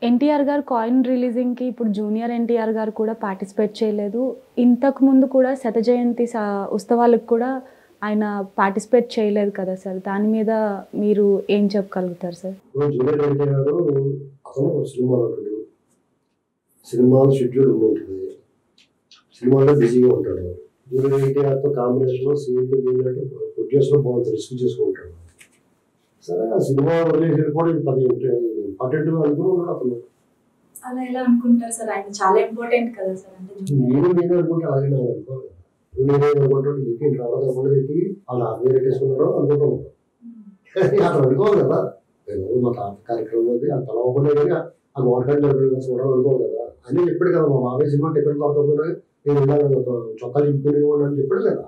ఎన్టీఆర్ గారు కాయిన్ రిలీజింగ్కి ఇప్పుడు జూనియర్ ఎన్టీఆర్ గారు కూడా పార్టిసిపేట్ చేయలేదు ఇంతకు ముందు కూడా శత జయంతి సా- ఉత్సవాలకు కూడా ఆయన పార్టిసిపేట్ చేయలేదు కదా సార్ దాని మీద మీరు ఏం చెప్పగలుగుతారు సార్ ఇప్పుడు జూనియర్ ఎన్టీఆర్ గారు అతను సినిమా నటుడు సినిమాలు షెడ్యూల్ ఉంటుంది సినిమాలో బిజీగా ఉంటాడు జూనియర్ ఎన్టీఆర్తో కాంబినేషన్ సీన్లు ఏంటంటే ప్రొడ్యూసర్ బాగుంది రిస్క్ చేసుకుంటాడు సరే ఆ సినిమా వదిలేసి కూడా ఇది పది ఇంపార్టెంట్ అనుకుని ఉన్నాడు అతను అలా ఎలా అనుకుంటారు సార్ ఆయన చాలా ఇంపార్టెంట్ కదా సార్ అంటే junior. నేను నేను అనుకుంటే అలాగే నేను అనుకోలేదు నేను అనుకుంటాడు ఏంటి రావాలి కాకుండా ఏంటి వాళ్ళు ఆర్మీ పెట్టేసుకున్నాడో అనుకుంటాం అతను అనుకోవాలి కదా నేను మా తాత కార్యక్రమం అది అంత లోపలే కానీ ఆ గోడకండి చూడడం అనుకోవాలి కదా అని చెప్పాడు కదా మా బాబాయ్ సినిమా టికెట్ దొరకకపోయినా నేను ఇలాగ చొక్కా చింపుకునేవాడు అని చెప్పాడు కదా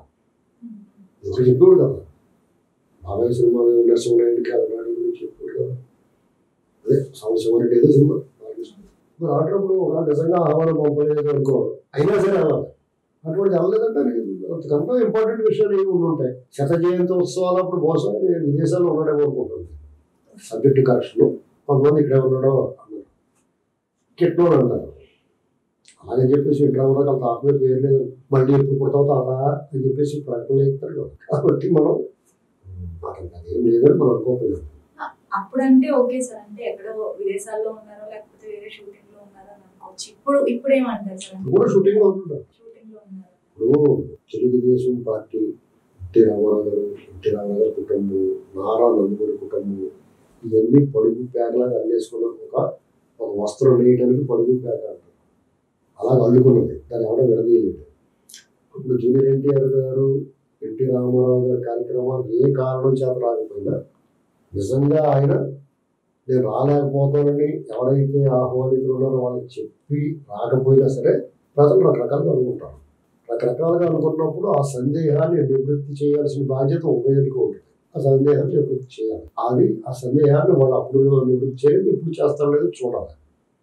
ఎవరు చెప్పాడు కదా బాబాయ్ సినిమా నరసింహనాయుడికి అలనాడు గురించి చెప్పాడు కదా అదే సంవత్సరం ఏదో సినిమా బాలకృష్ణ. మరి ఆడినప్పుడు ఒక నిజంగా ఆహ్వానం పంపలేదు అనుకో అయినా సరే వెళ్ళాలి అటువంటి వెళ్ళలేదంటే అది అంతకంటే ఇంపార్టెంట్ విషయాలు ఏమి ఉండి ఉంటాయి శత జయంతి ఉత్సవాలు అప్పుడు బహుశా నేను విదేశాల్లో ఉండడం అనుకుంటుంది సబ్జెక్ట్ కరెక్షన్ కొంతమంది ఇక్కడే ఉండడం అన్నారు కిట్నోడు అంటారు అలాగని చెప్పేసి ఇంటర్వ్యూలో అంత ఆత్మ పేరు లేదు మళ్ళీ ఎప్పుడు పుడతావు తాత అని చెప్పేసి ప్రకటనలు ఇస్తారు కదా కాబట్టి మనం మనకి అదేం లేదని మనం అనుకోకపోయాం అప్పుడంటే ఓకే సార్ అంటే ఎక్కడో విదేశాల్లో ఉన్నారో లేకపోతే వేరే షూటింగ్ లో ఉన్నారో అని అనుకోవచ్చు ఇప్పుడు ఇప్పుడు ఏమంటారు సార్ ఇప్పుడు కూడా షూటింగ్లో ఉంటుంటారు షూటింగ్ లో ఉన్నారు ఇప్పుడు తెలుగుదేశం పార్టీ ఎన్టీ రామారావు గారు ఎన్టీ రామారావు గారి కుటుంబం నారా నందమూరి కుటుంబం ఇవన్నీ పడుగు పేకలాగా అల్లేసుకున్న ఒక ఒక వస్త్రం వేయడానికి పడుగు పేక అంటారు అలాగ అల్లుకున్నది దాన్ని ఎవడో విడదీయలేదు ఇప్పుడు జూనియర్ ఎన్టీఆర్ గారు ఎన్టీ రామారావు గారి కార్యక్రమాలు ఏ కారణం చేత రాకపోయినా నిజంగా ఆయన నేను రాలేకపోతానని ఎవరైతే ఆహ్వానితులు ఉన్నారో వాళ్ళకి చెప్పి రాకపోయినా సరే ప్రజలు రకరకాలుగా అనుకుంటారు రకరకాలుగా అనుకున్నప్పుడు ఆ సందేహాన్ని నివృత్తి చేయాల్సిన బాధ్యత ఉభయులకు ఉంటుంది ఆ సందేహాన్ని నివృత్తి చేయాలి అది ఆ సందేహాన్ని వాళ్ళు అప్పుడు నివృత్తి చేయాలి ఇప్పుడు చేస్తారో లేదో చూడాలి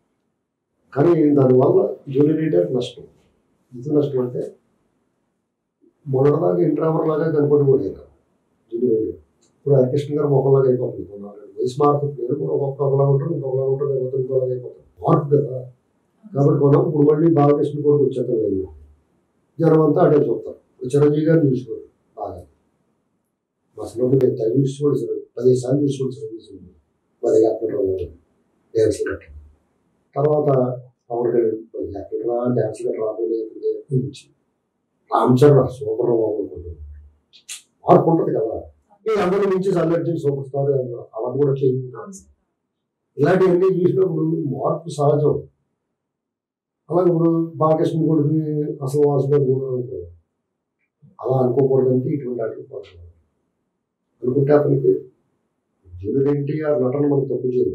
కానీ దానివల్ల జూనియర్ లీడర్ నష్టం ఇది నష్టం అంటే మొన్నటిదాకా ఇంట్రావర్ లాగా కనపడిపోలేదు జూనియర్ లీడర్ ఇప్పుడు హరికృష్ణ గారు మొక్కలాగా అయిపోతుంది కొన్నాళ్ళు వయసు మార్పు నేను కూడా ఒక్కొక్క ఒకలాగా ఉంటాను ఇంకొకలాగా ఉంటాను లేకపోతే ఇంకోలాగా అయిపోతాను మార్పు కదా కాబట్టి కొన్నాం ఇప్పుడు మళ్ళీ బాలకృష్ణ కూడా వచ్చేస్తారు లైన్లో జనం అంతా అడే చూస్తారు ఇప్పుడు చిరంజీవి గారిని చూసుకోరు బాగా మా సినిమా నేను తల్లి చూసి కూడా సరే పదిహేను సార్లు చూసి కూడా చిరంజీవి సినిమా పది యాక్టర్ డ్యాన్స్ కట్ట తర్వాత పవన్ కళ్యాణ్ పది యాక్టర్ రా డ్యాన్స్ కట్ట రాబోయే నుంచి రామ్ చరణ్ సూపర్ బాబు అనుకుంటున్నాను మార్పు ఉంటుంది కదా ఈ అందరి నుంచి సందర్శించి సూపర్ స్టార్ అలా కూడా చేయండి అవును సార్ ఇలాంటివన్నీ చూసినప్పుడు మార్పు సహజం అలాగే ఇప్పుడు బాలకృష్ణ కొడుకుని అసలు వాసుగా కూడా అనుకో అలా అనుకోకూడదంటే ఇటువంటి వాటికి పోతాం అనుకుంటే అతనికి జూనియర్ ఎన్టీఆర్ నటన మనకు తప్పు చేయదు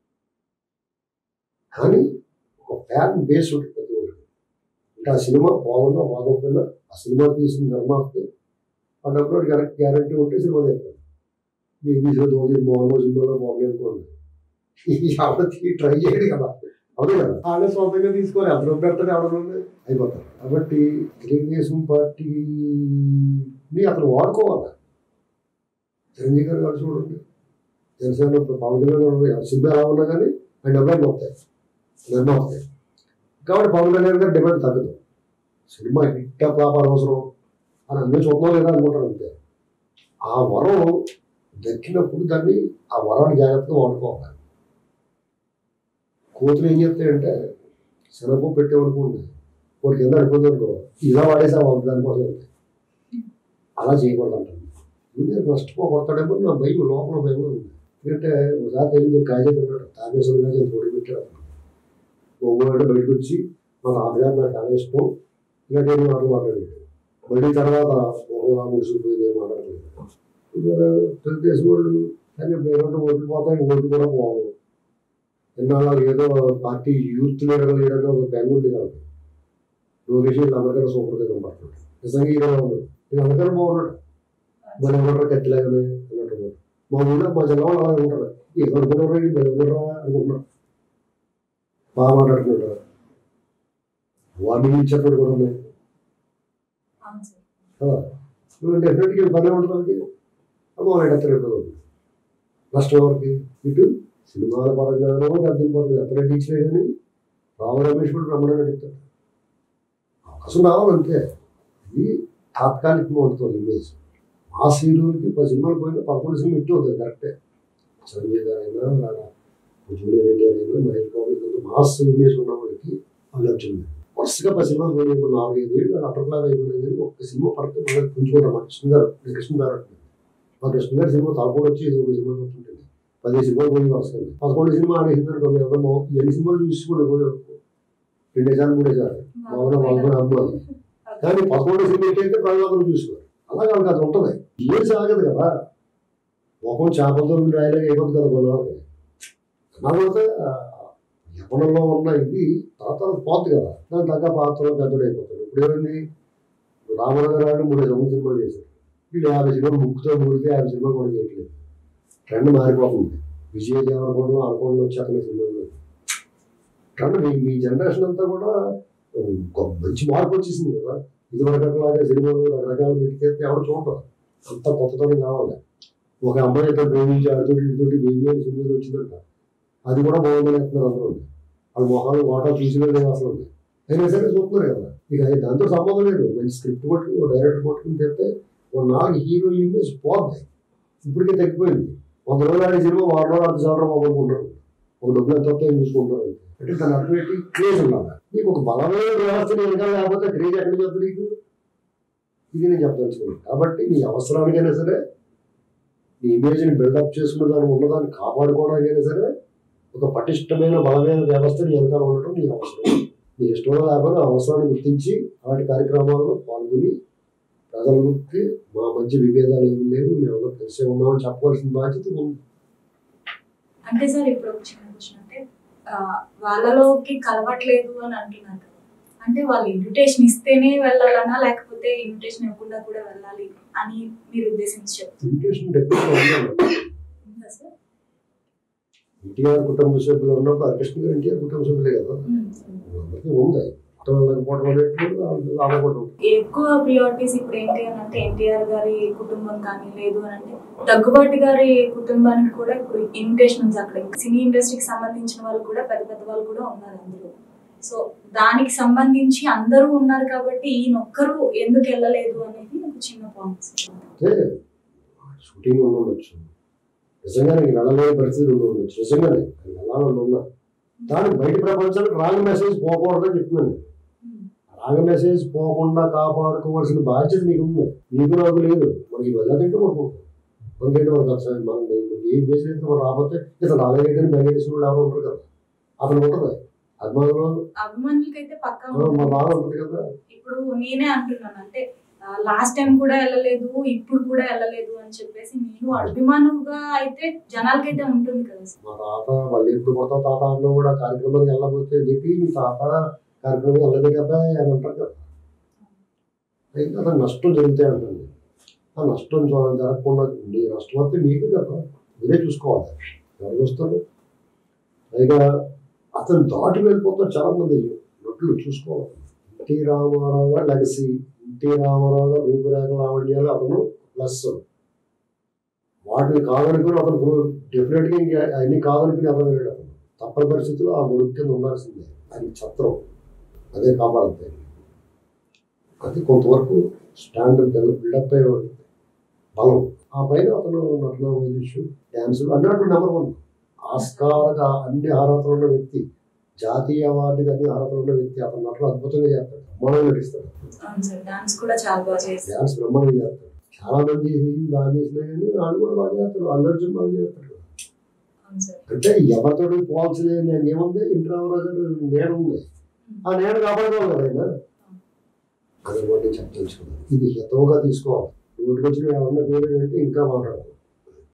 కానీ ఒక ఫ్యాన్ బేస్ ఉంటుంది ప్రతి ఒక్కరికి అంటే ఆ సినిమా బాగున్నా బాగోకపోయినా ఆ సినిమా తీసిన నిర్మాతకి ఆ డబ్బులు కరెక్ట్ గ్యారంటీ ఉంటే సినిమా తీస్తారు మీకు తీసిన దోది మోహన్ సినిమాలో బాగుంది అనుకోండి ఎవరికి ట్రై చేయడు కదా అవును కదా వాళ్ళే సొంతంగా తీసుకోవాలి ఎంత డబ్బు పెడతాడు ఎవడన్నా అయిపోతారు కాబట్టి తెలుగుదేశం పార్టీని అతను వాడుకోవాలి చిరంజీవి గారు గారు చూడండి జనసేన ఇప్పుడు పవన్ కళ్యాణ్ గారు ఎవరి సినిమా ఎలా ఉన్నా కానీ ఆయన డబ్బులు వస్తాయి డబ్బు వస్తాయి కాబట్టి పవన్ కళ్యాణ్ గారు డిమాండ్ తగ్గదు సినిమా హిట్ వ్యాపారం అవసరం అని అందరూ చూద్దాం లేదా అనుకుంటారు అంతే ఆ వరం దక్కినప్పుడు దాన్ని ఆ వరాన్ని జాగ్రత్తగా వాడుకోవాలి కోతులు ఏం చెప్తాయంటే శనగపు పెట్టేవనుకోండి ఒకటి కింద అడిపోతుంది అనుకో ఇలా వాడేసా వాళ్ళు దానికోసం వెళ్తాయి అలా చేయకూడదు అంటారు జూనియర్ నష్టపోకూడతాడేమో నా భయం లోపల భయం ఉంది ఎందుకంటే ఒకసారి తెలియదు కాజే తిన్నాడు తాగేశ్వరం కాజే పొడి పెట్టాడు ఒంగోడు బయటకు వచ్చి మా తాతగారు నాకు చాలా ఇష్టం ఇలాంటి ఏమి మాటలు మాట్లాడాడు మళ్ళీ తర్వాత ఒక ముడిసిపోయింది ఏం మాట్లాడలేదు ఇప్పుడు తెలుగుదేశం వాళ్ళు కానీ పేరు ఓట్లు పోతాయి ఓట్లు కూడా పోవు ఎన్నాళ్ళు ఏదో పార్టీ యూత్ లీడర్ లీడర్ ఒక బెంగ ఉంది కాబట్టి లోకేష్ వీళ్ళందరికన్నా సూపర్గా కనపడుతున్నాడు నిజంగా ఈరోజు ఉన్నాడు వీళ్ళందరికన్నా బాగున్నాడు మరి ఎవరు కత్తిలాగానే అన్నట్టు ఉన్నాడు. మా ఊళ్ళో మా జిల్లా వాళ్ళు అలాగే ఉంటారు ఏదో అనుకున్నారు బెంగళూరు అనుకుంటున్నారు బాగా మాట్లాడుతున్నారు వాడిని ఇచ్చేటప్పుడు కూడా ఉన్నాయి అవును సార్ కదా నువ్వు డెఫినెట్గా పని ఉంటుంది వాళ్ళకి అమ్మో వాళ్ళు ఎత్తరు ఇబ్బంది ఉంది నష్టం ఎవరికి ఇటు సినిమాల పరంగానో డబ్బింగ్ పరంగా ఎంత నటించినా కానీ రావు రమేష్ కూడా బ్రహ్మాండంగా నటిస్తాడు అవకాశం రావాలంటే ఇది తాత్కాలికంగా ఉంటుంది ఇమేజ్ మా హీరోలకి పది సినిమాలు పోయినా పదకొండు సినిమా ఇట్టు అవుతుంది కరెక్టే సంజయ్ గారు అయినా లేదా జూనియర్ ఎన్టీఆర్ అయినా మహేష్ బాబు ఇంత మాస్ ఇమేజ్ ఉన్న వాళ్ళకి అల్లు అర్జున్ గారు వరుసగా పది సినిమాలు పోయినా ఇప్పుడు నాలుగైదు ఏళ్ళు అప్పట్లాగా అయిపోయినాయి కానీ ఒక్క సినిమా పడితే మళ్ళీ పుంజుకుంటాం మా కృష్ణ గారు నేను కృష్ణ గారు అంటున్నాను. మా కృష్ణ గారి సినిమా తలపడి వచ్చి ఏదో ఒక సినిమా ఉంటుంది పది సినిమాలు పోయి వస్తాయి పదకొండు సినిమా ఆడేసిందని మేము అందరం ఎన్ని సినిమాలు చూసి కూడా పోయి రెండేసార్లు మూడేసార్లు మౌన మౌన అమ్మాలి కానీ పదకొండు సినిమా అయితే ప్రజలందరూ చూసుకోరు అలాగే వాళ్ళకి అది ఉంటుంది ఏం సాగదు కదా ముఖం చేపలతో రాయలేక ఏమవుతుంది కదా కొన్నాళ్ళకి కాకపోతే యవనంలో ఉన్న ఇది తర్వాత పోతుంది కదా దాని తగ్గ పాత్రలో పెద్దడైపోతాడు ఇప్పుడు ఏమైంది రామరావు గారు మూడు సంవత్సరం సినిమాలు చేశారు వీళ్ళు యాభై సినిమాలు ముక్కుతో మూడితే యాభై సినిమాలు కూడా చేయట్లేదు ట్రెండ్ మారిపోతుంది విజయ్ దేవరకొండ అనుకోండి వచ్చి అతని సినిమాలు ట్రెండ్ మీ మీ జనరేషన్ అంతా కూడా ఒక మంచి మార్పు వచ్చేసింది కదా ఇదివరకు అట్లాగే సినిమాలు రకరకాలు పెట్టి ఎవరు చూడటం అంత కొత్తతనం కావాలి ఒక అమ్మాయి అయితే ప్రేమించి ఆడుతోటి ఇటుతోటి బేబీ అని సినిమా వచ్చిందంట అది కూడా బాగుందని చెప్తున్నారు అందరూ వాళ్ళ మొహాలు వాటా చూసిన అసలు ఉంది అయినా సరే చూస్తున్నారు కదా ఇక అది దాంతో సంబంధం లేదు మంచి స్క్రిప్ట్ పట్టుకుని ఒక డైరెక్టర్ పట్టుకుని తెస్తే ఒక నాలుగు హీరో ఇమేజ్ పోద్ది ఇప్పటికే తగ్గిపోయింది వంద రోజులు ఆడే సినిమా వారం రోజులు అర్ధ సంవత్సరం మొదలుకుంటారు ఒక డబ్బులు ఎంత వస్తాయో చూసుకుంటారు అంటే దాని అర్థం ఏంటి క్రేజ్ ఉండాలి నీకు ఒక బలమైన వ్యవస్థ వెనకాల లేకపోతే క్రేజ్ ఎక్కడి నుంచి వస్తుంది నీకు ఇది నేను చెప్పదలుచుకున్నాను కాబట్టి నీ అవసరానికైనా సరే నీ ఇమేజ్ని బిల్డప్ చేసుకున్న దాన్ని ఉన్నదాన్ని కాపాడుకోవడానికైనా సరే ఒక పటిష్టమైన బలమైన వ్యవస్థ నీ వెనకాల ఉండటం నీ అవసరం నీ ఇష్టంలో లేకపోతే ఆ అవసరాన్ని గుర్తించి అలాంటి కార్యక్రమాల్లో పాల్గొని ప్రజలకి మా మధ్య విభేదాలు ఏమి లేవు మేమందరం కలిసే ఉన్నామని చెప్పవలసిన బాధ్యత ఉంది అంటే సార్ ఇప్పుడు ఒక చిన్న క్వశ్చన్ అంటే ఆ, వాళ్ళలోకి కలవట్లేదు అని అంటున్నారు కదా అంటే వాళ్ళు ఇన్విటేషన్ ఇస్తేనే వెళ్ళాలనా లేకపోతే ఇన్విటేషన్ ఇవ్వకుండా కూడా వెళ్ళాలి అని మీరు ఉద్దేశించి చెప్తున్నారు ఇన్విటేషన్ డెఫినెట్గా ఉండాలి ఉందా సార్ ఎన్టీఆర్ కుటుంబ సభ్యులు ఉన్నప్పుడు హరికృష్ణ గారు ఎన్టీఆర్ కుటుంబ సభ్యులే కదా ఉమ్. అందరికీ ఉంది కుటుంబం లేకపోవడం అనేది ఆడకూడదు ఎక్కువ ప్రియారిటీస్ ఇప్పుడు ఏంటి అని అంటే ఎన్టీఆర్ గారి కుటుంబం కానీ లేదు అని అంటే దగ్గుబాటి గారి కుటుంబానికి కూడా ఇప్పుడు ఇన్విటేషన్స్ అక్కడ సినీ ఇండస్ట్రీకి సంబంధించిన వాళ్ళు కూడా పెద్ద పెద్ద వాళ్ళు కూడా ఉన్నారు అందులో సో దానికి సంబంధించి అందరూ ఉన్నారు కాబట్టి ఈయన ఒక్కరు ఎందుకు వెళ్ళలేదు అనేది ఒక చిన్న పాయింట్ అంటే షూటింగ్ ఉండి ఉండొచ్చు నిజంగానే నీకు వెళ్ళలేని పరిస్థితి ఉండి ఉండొచ్చు నిజంగానే అది వెళ్ళాలని ఉన్నా దానికి బయట ప్రపంచానికి రాంగ్ మెసేజ్ పోకూడదని చెప్తున్నాను నేను. రాంగ్ మెసేజ్ పోకుండా కాపాడుకోవాల్సిన బాధ్యత నీకు ఉంది నీకు నాకు లేదు మనకి వెళ్ళదంటే పడుకుంటాం మనకంటే మనకు అసలు మనం ఏ బేస్ అయితే మనం రాకపోతే ఇతను రాలేదని బయటేసుకుని ఎవరు ఉంటారు కదా అతను ఉంటుంది అభిమానులు అభిమానులకైతే పక్కా ఆ, మా బాధ ఉంటుంది కదా ఇప్పుడు నేనే అంటున్నాను అంటే లాస్ట్ టైం కూడా వెళ్ళలేదు ఇప్పుడు కూడా వెళ్ళలేదు అని చెప్పేసి నేను అభిమానుగా అయితే జనాలకైతే ఉంటుంది కదా సార్. మా తాత మళ్ళీ ఎప్పుడు కొడతావు తాత అన్న కూడా కార్యక్రమానికి వెళ్ళకపోతే చెప్పి మీ తాత కార్యక్రమం వెళ్ళదు కదా అని అంటారు కదా అయితే అతను నష్టం జరుగుతాయి అంటుంది ఆ నష్టం చూ- జరగకుండా నీ నష్టం అయితే మీకు కదా మీరే చూసుకోవాలి ఎవరు చూస్తారు పైగా అతను దాటి వెళ్ళిపోతారు చాలా మంది నటులు చూసుకోవాలి ఎన్టీ రామారావు గారు లెగసీ ఎన్టీ రామారావు గారు రూపురేఖ లావణ్యాలు అతను ప్లస్ వాటిని కాదనుకుని అతను డెఫినెట్గా ఇంకా అన్ని కాదనుకుని అతను వెళ్ళాడు అతను తప్పని పరిస్థితుల్లో ఆ గొడుగు కింద ఉండాల్సిందే అది ఛత్రం అదే కాపాడుతాయి అది కొంతవరకు స్టాండ్ బిల్డప్ అయ్యే ఉంటుంది బలం ఆ పైన అతను నటన వైద్యుషు డ్యాన్సులు అన్నట్టు నెంబర్ వన్ ఆస్కారగా అన్ని అర్హతలు ఉన్న వ్యక్తి జాతీయ అవార్డుకి అన్ని అర్హతలు ఉన్న వ్యక్తి అతను నటన అద్భుతంగా చేస్తాడు బ్రహ్మాండంగా నటిస్తాడు అవును సార్ డాన్స్ కూడా చాలా బాగా చేస్తారు డ్యాన్స్ బ్రహ్మాండంగా చేస్తాడు చాలా మంది బాగా చేసినా కానీ వాళ్ళు కూడా బాగా చేస్తాడు అల్లు అర్జున్ బాగా చేస్తాడు అవును సార్ అంటే ఎవరితో పోవాల్సిన నేను ఏముంది ఇంద్రావరావు గారు నేడు ఉంది ఆ నేను కాపాడుకోవాలి కదా ఆయన అది ఒకటి చెప్పదలుచుకున్నాను ఇది హితవుగా తీసుకోవాలి నోటికి వచ్చిన ఎవరన్నా పేరు అంటే ఇంకా మాట్లాడదు